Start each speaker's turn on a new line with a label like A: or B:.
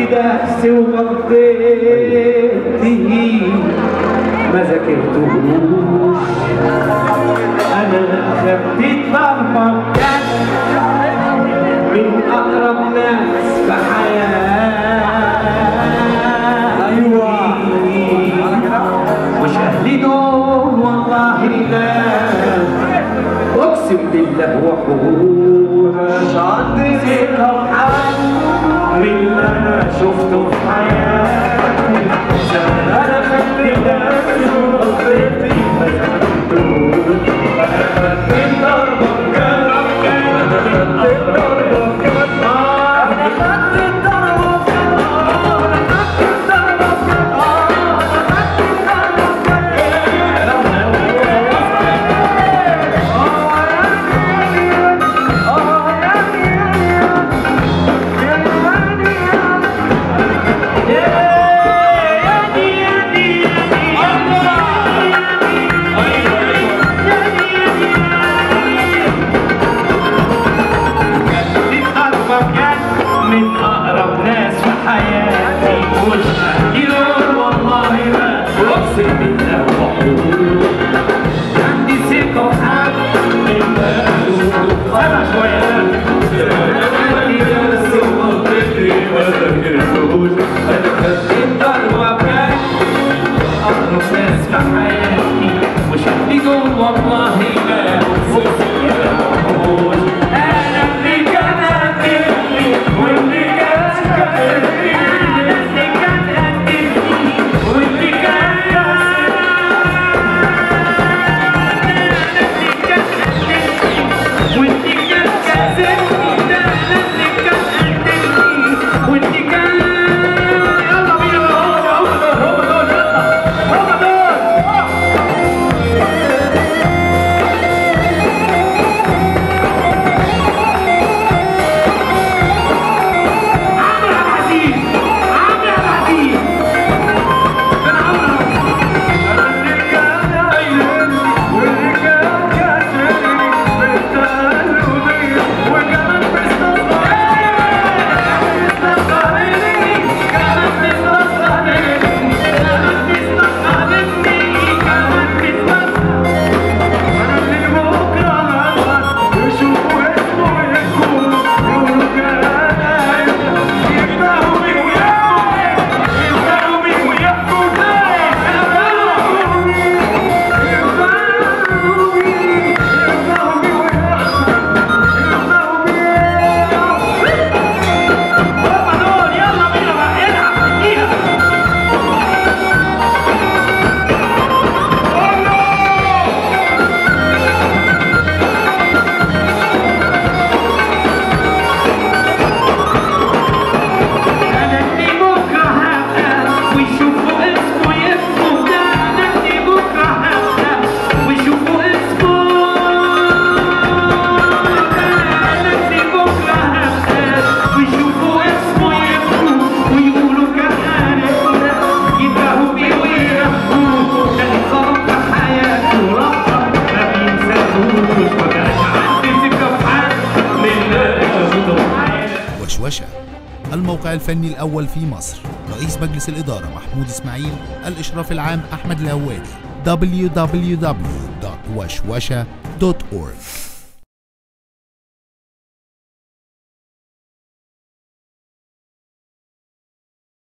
A: درس وغطيتي ما ذاكرتهوش انا اخدت الضربه بجد من اقرب ناس في حياتي ايوه مش اهلي دول والله لا اقسم بالله وحوش مش عندي ثقه بحد من اللي انا شفته في حياتي زمان انا خدت نفسي وغطيتي ما ذاكرتهوش انا خدت الضربه بجد انا خدت الضربه بجد آه، انا خدت الضربه بجد آه، انا خدت الضربه بجد آه، انا خدت الضربه من اقرب ناس في حياتي مش يقول والله ما اقسم بالله وحوش عندي ثقة وحب من بقاله سبع شوية عندي درس ومنطقي ما ذاكرتهوش أنا خدت الضربة بجد أقرب ناس في حياتي مش اللي دول والله ما وحوش أنا اللي كان قدمني واللي كان كاتبني اللي كان قدمني واللي كان وانت كان كاسبني ده انا اللي كان قدمني وانت كان يلا بينا بقى هم دول هم دول يلا هم دول عمرو عبد العزيز عمرو عبد العزيز من عمرو اللي كان قايل واللي كان كاتبني بالتالي وكمان بيستصغرني بيستصغرني كمان بيستصغرني كمان بيستصغرني كمان بيستصغرني أنا اللي بكرة هبقى يشوفوا اسمه يكون يقولوا كلام يفتحوا بيه ويحكوا يفتحوا بيه ويحكوا يفتحوا بيه يفتحوا بيه يفتحوا بيه ويحكوا يفتحوا بيه هم دول يلا بينا بقى العب فيها أنا اللي بكرة هبقى ويشوفوا اسمه يفهموا ده أنا اللي بكرة هبقى ويشوفوا اسمه أنا اللي بكرة هبقى ويشوفوا اسمه يفهموا ويقولوا كان عارفنا يبقوا بيه ويحكوا ده نظام في حياته ربك ما بينساهوش ما بقاش عندي ثقة في حد من اللي شفته في حياتي
B: وشوشة الموقع الفني الأول في مصر رئيس مجلس الإدارة محمود إسماعيل الإشراف العام أحمد الهوادي www.وشوشة.org